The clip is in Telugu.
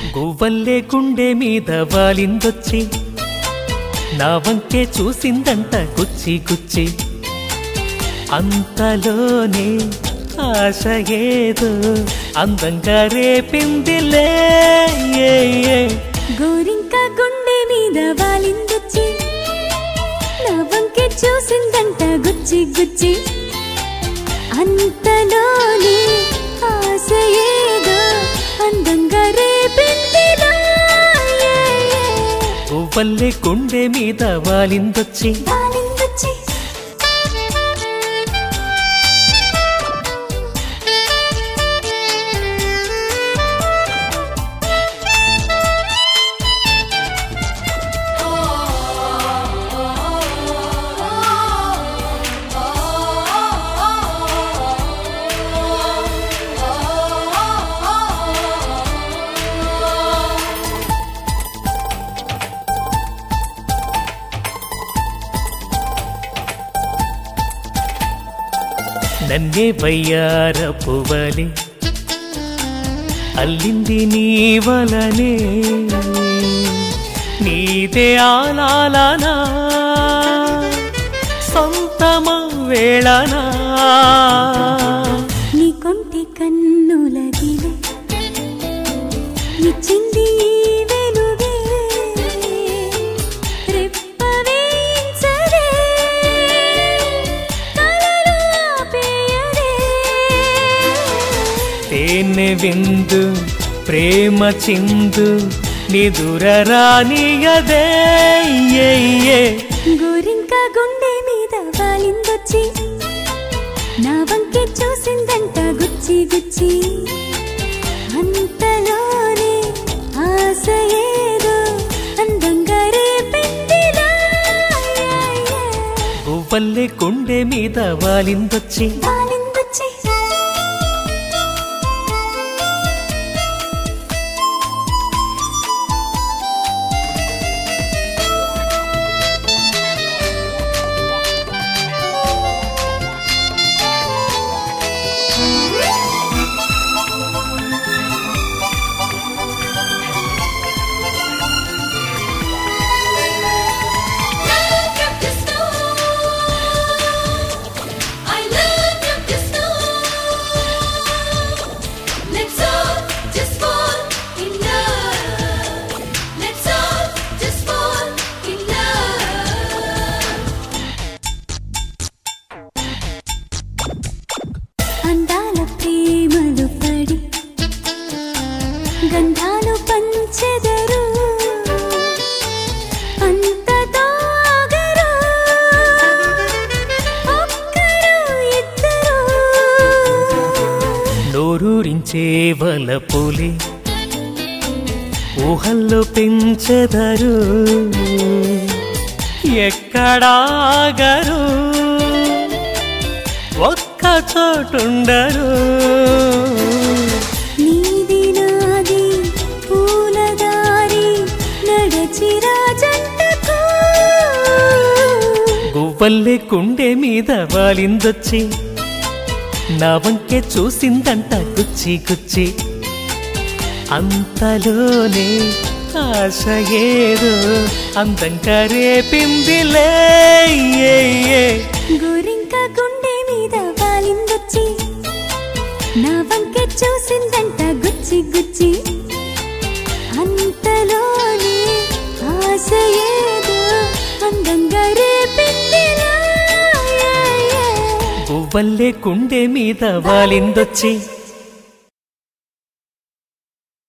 గువ్వల్లే గుండె మీద వాలిందొచ్చి నా వంకే చూసిందంట గుచ్చి గుచ్చి అంతలోనే ఆశ ఏదో అందంగా రేపిందిలే ఏ, ఏ. గోరింక గుండె మీద వాలిందొచ్చి నా వంకే చూసిందంట గుచ్చి గుచ్చి అంతలోనే ఆశ ఏదో అందంగా రేపిందిలా ఏ, ఏ. గువ్వల్లే గుండె మీద వాలిందొచ్చి వాలిందొచ్చి నన్నే వయ్యార పువ్వలి అల్లింది నీ వలనే నీదే ఆలాలనా సొంతమ వేళనా నీ కొంటి కన్నులదిలే ఇచ్చింది ఈ వెలుగే రెప్పవేయించదే కలలు ఆపేయదే తేనె విందు ప్రేమ చిందు నిదుర రానియదే ఏ, ఏ. గోరింక గుండె మీద వాలిందొచ్చి నా వంకే చూసిందంట గుచ్చి గుచ్చి అంతలోనే ఆశ ఏదో అందంగా రేపిందిలా ఏ, ఏ. గువ్వల్లే గుండె మీద వాలిందొచ్చి వాలిందొచ్చి అందాల ప్రేమలు పడి గంధాలు పంచెదరు అంతతో ఆగరు ఒక్కరు ఇద్దరు నోరూరించే వలపులి ఊహల్లో పెంచెదరు ఎక్కడాగరు ఒక్క చోటుండరు నీది నాది పూలదారి నడచిరా జంటకు గువ్వల్లే గుండె మీద వాలిందొచ్చి నా వంకే చూసిందంట గుచ్చి గుచ్చి అంతలోనే ఆశ ఏదో అందంగా రేపిందిలే ఏ, ఏ. గోరింక గుండె మీద వాలిందొచ్చి నా వంకే చూసిందంట గుచ్చి గుచ్చి అంతలోనే ఆశ ఏదో అందంగా రేపిందిలా ఏ, ఏ. గువ్వల్లే గుండె మీద వాలిందొచ్చి